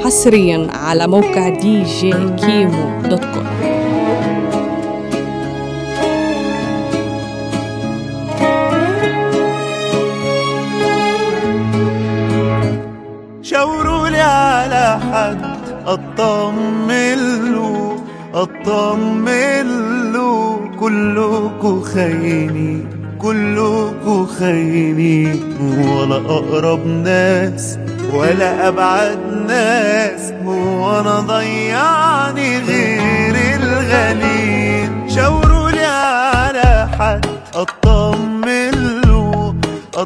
حصريا على موقع دي جي كيمو دوت كوم شاوروا لي على حد اطمن له اطمن له كلكوا خاينين كلكوا خاينين ولا اقرب ناس ولا ابعد ناس هو انا ضيعني غير الغالين شاوروا لي على حد اطمن له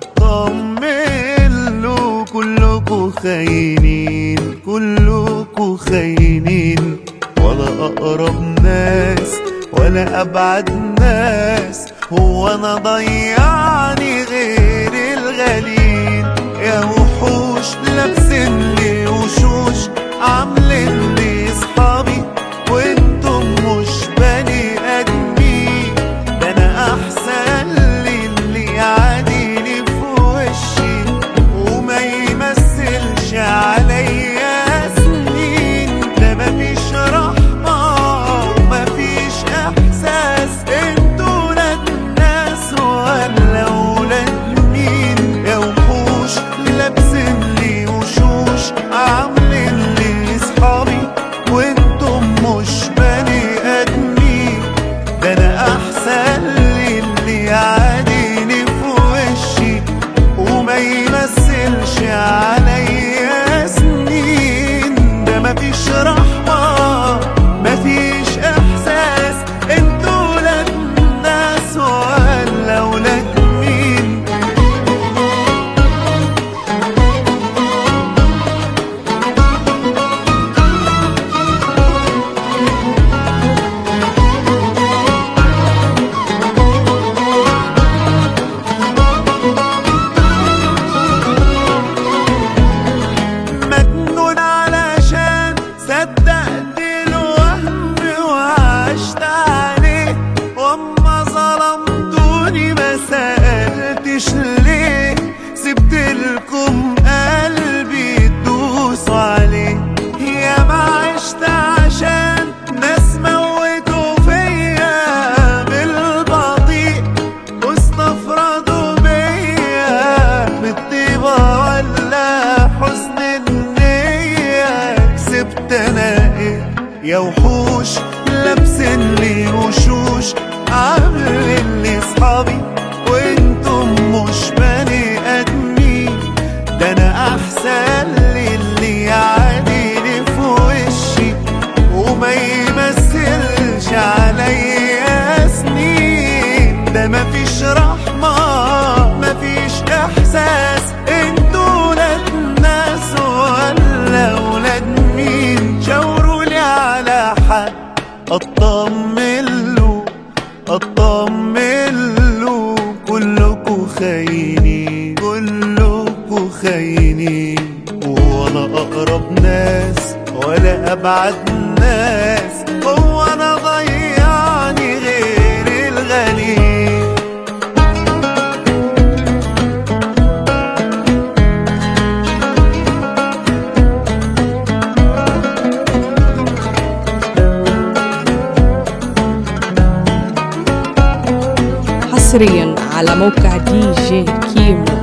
اطمن له كلكوا خاينين كلكوا خاينين ولا اقرب ناس ولا ابعد ناس هو انا ضيعني غير الغالين يا وحوش لابسين لي وشوش عاملين لي صحابي وانتم مش بني ادمين ده انا احسن لي اللي يعاديني في وشي وما يمثلش عليا سنين ده مفيش رحمة ومفيش احساس انتوا ولاد الناس ولا ولاد مين يا وحوش لابسين لي وشوش عاملين لي صحابي وانتم مش بني ادمين ده انا احسن لي اللي يعاديني في وشي وما يمثلش عليا سنين ده مفيش رحمة مفيش احساس انتوا ولاد الناس ولا ولاد مين مجنون علشان صدقت الوهم وعشت عليه واما ظلمتوني ما سألتش ليه سبت لكم قلبي تدوسوا عليه يا ما عشت عشان ناس موتوا فيا بالبطيء واستفردوا بيا بالطيبة ولا حسن النية كسبت انا ايه يا وحوش لابسين لي وشوش عاملين لي صحابي وانتم مش بني ادمين ده انا احسن لي اللي يعاديني في وشي وما يمثلش عليا سنين ده مفيش رحمة مفيش احساس انتوا ولاد ناس ولا ولاد مين شاورولي على حد اطمن له اطمن له كلكوا خاينين كلكوا خاينين ولا اقرب ناس ولا ابعد ناس هو انا ضيعني غير الغالين حصريا على موقع دي جي كيمو